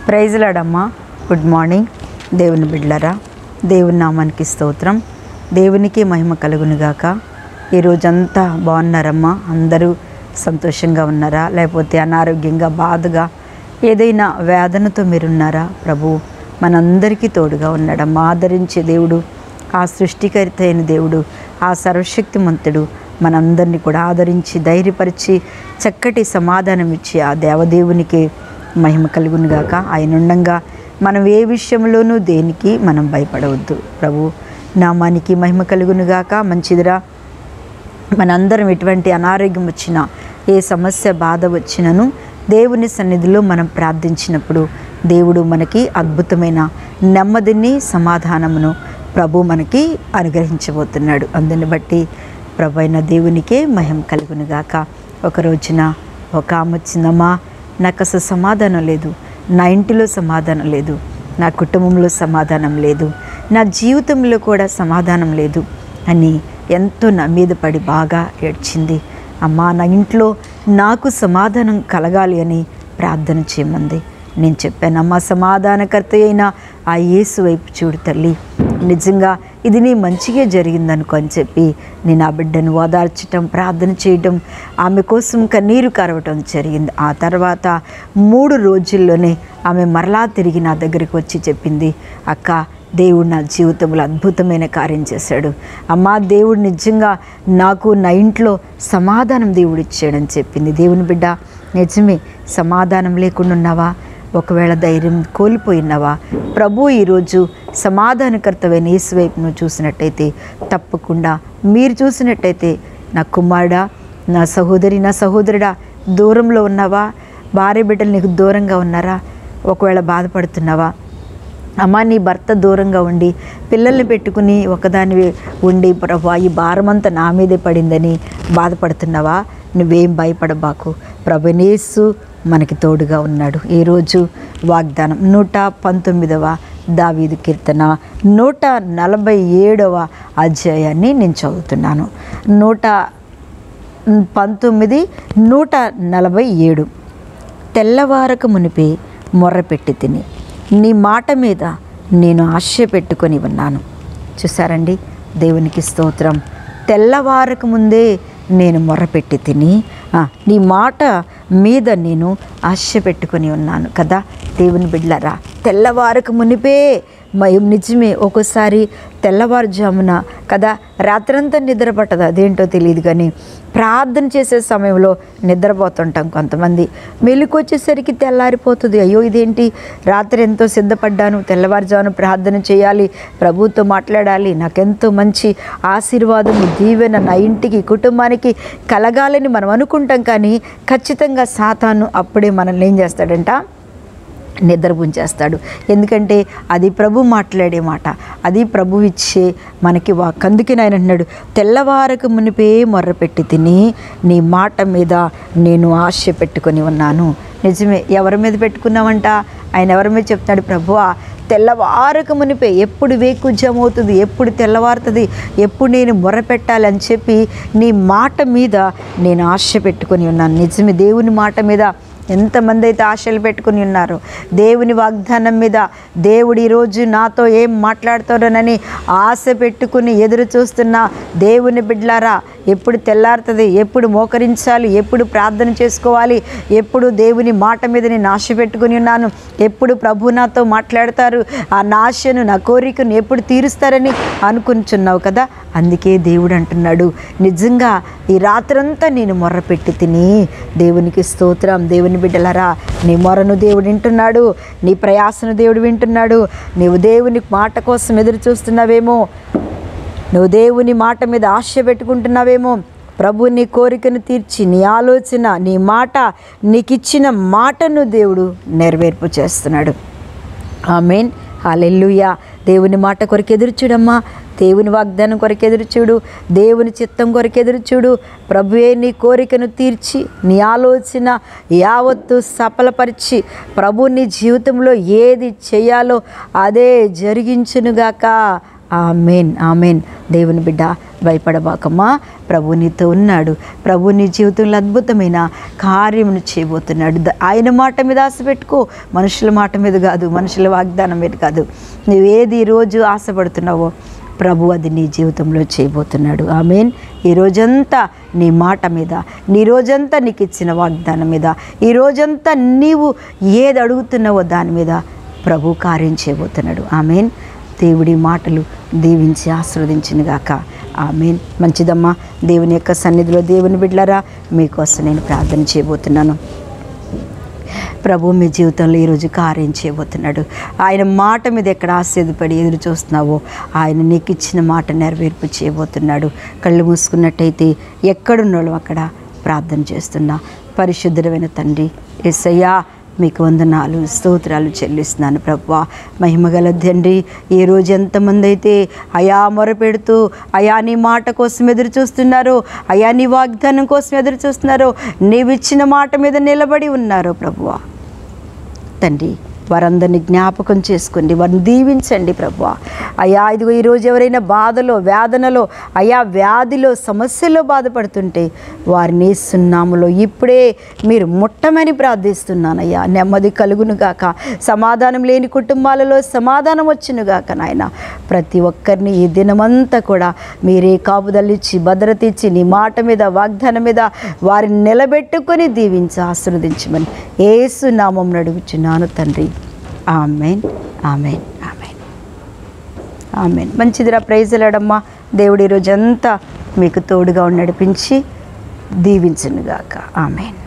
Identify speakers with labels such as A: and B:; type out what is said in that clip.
A: ప్రైజ్లాడమ్మా good morning దేవుని బిడ్లరా దేవుని నామానికి స్తోత్రం దేవునికి మహిమ కలుగునుగాక ఈ రోజంతా బాగున్నారమ్మా అందరూ సంతోషంగా ఉన్నారా లేకపోతే అనారోగ్యంగా బాధగా ఏదైనా వేదనతో మీరున్నారా ప్రభు మనందరికీ తోడుగా ఉన్నాడమ్మా ఆదరించే దేవుడు ఆ సృష్టికర్త అయిన దేవుడు ఆ సర్వశక్తిమంతుడు మనందరినీ కూడా ఆదరించి ధైర్యపరిచి చక్కటి సమాధానం ఇచ్చి ఆ దేవదేవునికి మహిమ కలుగునుగాక ఆయన ఉండంగా మనం ఏ విషయంలోనూ దేనికి మనం భయపడవద్దు ప్రభు నామానికి మహిమ కలుగునుగాక మంచిదిరా మనందరం ఎటువంటి అనారోగ్యం వచ్చినా ఏ సమస్య బాధ వచ్చినను దేవుని సన్నిధిలో మనం ప్రార్థించినప్పుడు దేవుడు మనకి అద్భుతమైన నెమ్మదిని సమాధానమును ప్రభు మనకి అనుగ్రహించబోతున్నాడు అందుని బట్టి ప్రభు అయిన దేవునికే మహిమ కలుగునుగాక ఒక రోజున ఒక ఆమె వచ్చిందమ్మా నాకు అసలు సమాధానం లేదు నా ఇంటిలో సమాధానం లేదు నా కుటుంబంలో సమాధానం లేదు నా జీవితంలో కూడా సమాధానం లేదు అని ఎంతో నా మీద పడి బాగా ఏడ్చింది అమ్మా నా ఇంట్లో నాకు సమాధానం కలగాలి అని ప్రార్థన చేయమంది నేను చెప్పాను అమ్మా సమాధానకర్త అయిన ఆ యేసు వైపు చూడు తల్లి నిజంగా ఇది నీ మంచిగా జరిగిందనుకో అని చెప్పి నేను ఆ బిడ్డను ఓదార్చటం ప్రార్థన చేయటం ఆమె కోసం కన్నీరు కరవటం జరిగింది ఆ తర్వాత మూడు రోజుల్లోనే ఆమె మరలా తిరిగి నా దగ్గరికి వచ్చి చెప్పింది అక్క దేవుడు నా జీవితంలో అద్భుతమైన కార్యం చేశాడు అమ్మా దేవుడు నిజంగా నాకు నా ఇంట్లో సమాధానం దేవుడు ఇచ్చాడని చెప్పింది దేవుని బిడ్డ నిజమే సమాధానం లేకుండా ఉన్నావా ఒకవేళ ధైర్యం కోల్పోయినావా ప్రభు ఈరోజు సమాధానకర్తమైన యేసు వైపు నువ్వు చూసినట్టయితే తప్పకుండా మీరు చూసినట్టయితే నా కుమారుడా నా సహోదరి నా సహోదరుడా దూరంలో ఉన్నావా భార్య బిడ్డలు నీకు దూరంగా ఉన్నారా ఒకవేళ బాధపడుతున్నావా అమ్మ నీ భర్త దూరంగా ఉండి పిల్లల్ని పెట్టుకుని ఒకదాని ఉండి ప్రభా ఈ భారమంతా నా మీదే పడిందని బాధపడుతున్నావా నువ్వేం భయపడబాకు ప్రభునేసు మనకి తోడుగా ఉన్నాడు ఈరోజు వాగ్దానం నూట పంతొమ్మిదవ దావీదు కీర్తన నూట నలభై ఏడవ అధ్యాయాన్ని నేను చదువుతున్నాను నూట పంతొమ్మిది నూట నలభై ఏడు తెల్లవారక మునిపే మొర్రపెట్టి తిని నీ మాట మీద నేను ఆశ పెట్టుకొని ఉన్నాను చూసారండి దేవునికి స్తోత్రం తెల్లవారక ముందే నేను మొర్రపెట్టి తిని ఆ, నీ మాట మీద నేను ఆశ పెట్టుకొని ఉన్నాను కదా దేవుని బిడ్డలరా తెల్లవారక మునిపే మయం నిజమే ఒక్కోసారి తెల్లవారుజామున కదా రాత్రంతా నిద్ర పట్టదు అదేంటో తెలియదు కానీ ప్రార్థన చేసే సమయంలో నిద్రపోతుంటాం కొంతమంది మెలకు వచ్చేసరికి తెల్లారిపోతుంది అయ్యో ఇదేంటి రాత్రి ఎంతో సిద్ధపడ్డాను తెల్లవారుజామున ప్రార్థన చేయాలి ప్రభుతో మాట్లాడాలి నాకెంతో మంచి ఆశీర్వాదము దీవెన నా ఇంటికి కుటుంబానికి కలగాలని మనం అనుకుంటాం కానీ ఖచ్చితంగా సాతాను అప్పుడే మనల్ని ఏం చేస్తాడంట నిద్రపుంచేస్తాడు ఎందుకంటే అది ప్రభు మాట్లాడే మాట అది ప్రభు ఇచ్చే మనకి వాక్ అందుకే ఆయన అంటున్నాడు తెల్లవారకు మునిపే మొర్రపెట్టి తిని నీ మాట మీద నేను ఆశ పెట్టుకొని ఉన్నాను నిజమే ఎవరి మీద పెట్టుకున్నామంట ఆయన ఎవరి మీద చెప్తున్నాడు ప్రభువా తెల్లవారక మునిపే ఎప్పుడు వేకుజమవుతుంది ఎప్పుడు తెల్లవారుతుంది ఎప్పుడు నేను మొర్రపెట్టాలని చెప్పి నీ మాట మీద నేను ఆశ పెట్టుకొని ఉన్నాను నిజమే దేవుని మాట మీద ఎంతమంది అయితే ఆశలు పెట్టుకుని ఉన్నారు దేవుని వాగ్దానం మీద దేవుడు ఈరోజు నాతో ఏం మాట్లాడుతాడోనని ఆశ పెట్టుకుని ఎదురు చూస్తున్న దేవుని బిడ్లారా ఎప్పుడు తెల్లారుతుంది ఎప్పుడు మోకరించాలి ఎప్పుడు ప్రార్థన చేసుకోవాలి ఎప్పుడు దేవుని మాట మీద నేను ఆశ పెట్టుకుని ఉన్నాను ఎప్పుడు ప్రభు నాతో మాట్లాడతారు ఆ నాశను నా కోరికను ఎప్పుడు తీరుస్తారని అనుకుంటున్నావు కదా అందుకే దేవుడు అంటున్నాడు నిజంగా ఈ రాత్రంతా నేను మొర్రపెట్టి తిని దేవునికి స్తోత్రం దేవుని బిడ్డలరా నీ మొరను దేవుడు వింటున్నాడు నీ ప్రయాసను దేవుడు వింటున్నాడు నీవు దేవుని మాట కోసం ఎదురు చూస్తున్నావేమో నువ్వు దేవుని మాట మీద ఆశ పెట్టుకుంటున్నావేమో ప్రభు నీ కోరికను తీర్చి నీ ఆలోచన నీ మాట నీకు ఇచ్చిన మాటను దేవుడు నెరవేర్పు చేస్తున్నాడు ఆమెన్ హాలెల్లుయా దేవుని మాట కొరకు ఎదురు చూడమ్మా దేవుని వాగ్దానం కొరకు ఎదురు చూడు దేవుని చిత్తం కొరకు ఎదురు చూడు ప్రభువే నీ కోరికను తీర్చి నీ ఆలోచన యావత్తు సఫలపరిచి ప్రభు నీ జీవితంలో ఏది చేయాలో అదే జరిగించునుగాక ఆమెన్ ఆమెన్ దేవుని బిడ్డ భయపడబాకమ్మా ప్రభు నీతో ఉన్నాడు ప్రభు నీ జీవితంలో అద్భుతమైన కార్యమును చేయబోతున్నాడు ద- ఆయన మాట మీద ఆశ పెట్టుకో మనుషుల మాట మీద కాదు మనుషుల వాగ్దానం మీద కాదు నువ్వేది ఈరోజు ఆశపడుతున్నావో ప్రభు అది నీ జీవితంలో చేయబోతున్నాడు ఆమెన్ ఈ రోజంతా నీ మాట మీద నీ రోజంతా నీకు ఇచ్చిన వాగ్దానం మీద ఈ రోజంతా నీవు ఏది అడుగుతున్నావో దాని మీద ప్రభు కార్యం చేయబోతున్నాడు ఆమెన్ దేవుడి మాటలు దీవించి ఆస్వాదించిన గాక ఆమెన్ మంచిదమ్మా దేవుని యొక్క సన్నిధిలో దేవుని బిడ్డలారా మీకోసం నేను ప్రార్థన చేయబోతున్నాను ప్రభు మీ జీవితంలో ఈరోజు కార్యం చేయబోతున్నాడు ఆయన మాట మీద ఎక్కడ ఆశ్చర్యపడి ఎదురు చూస్తున్నావో ఆయన నీకు ఇచ్చిన మాట నెరవేర్పు చేయబోతున్నాడు కళ్ళు మూసుకున్నట్టయితే ఎక్కడున్నాడు అక్కడ ప్రార్థన చేస్తున్నా పరిశుద్ధమైన తండ్రి ఎస్సయ్యా మీకు వందనాలు స్తోత్రాలు చెల్లిస్తున్నాను ప్రభా మహిమగల తండ్రి ఈ రోజు ఎంతమంది అయితే అయా మొరపెడుతూ అయా నీ మాట కోసం ఎదురు చూస్తున్నారో అయా నీ వాగ్దానం కోసం ఎదురు చూస్తున్నారో నీవిచ్చిన మాట మీద నిలబడి ఉన్నారో ప్రభువా తండ్రి వారందరినీ జ్ఞాపకం చేసుకోండి వారిని దీవించండి ప్రభు అయ్యా ఇదిగో ఈరోజు ఎవరైనా బాధలో వేదనలో అయా వ్యాధిలో సమస్యలో బాధపడుతుంటే వారిని సున్నాములో ఇప్పుడే మీరు ముట్టమని ప్రార్థిస్తున్నానయ్యా నెమ్మది కలుగును గాక సమాధానం లేని కుటుంబాలలో సమాధానం వచ్చును గాక నాయన ప్రతి ఒక్కరిని ఈ దినమంతా కూడా మీరే కాపుదలిచ్చి భద్రత ఇచ్చి నీ మాట మీద వాగ్దానం మీద వారిని నిలబెట్టుకొని దీవించి ఆశీర్వదించమని ఏసు నామం నడుగుచున్నాను తండ్రి ఆమెన్ ఆమెన్ ఆమెన్ ఆమెన్ మంచిదిరా ప్రైజలాడమ్మా దేవుడి రోజంతా మీకు తోడుగా ఉండి నడిపించి దీవించునుగాక ఆమెన్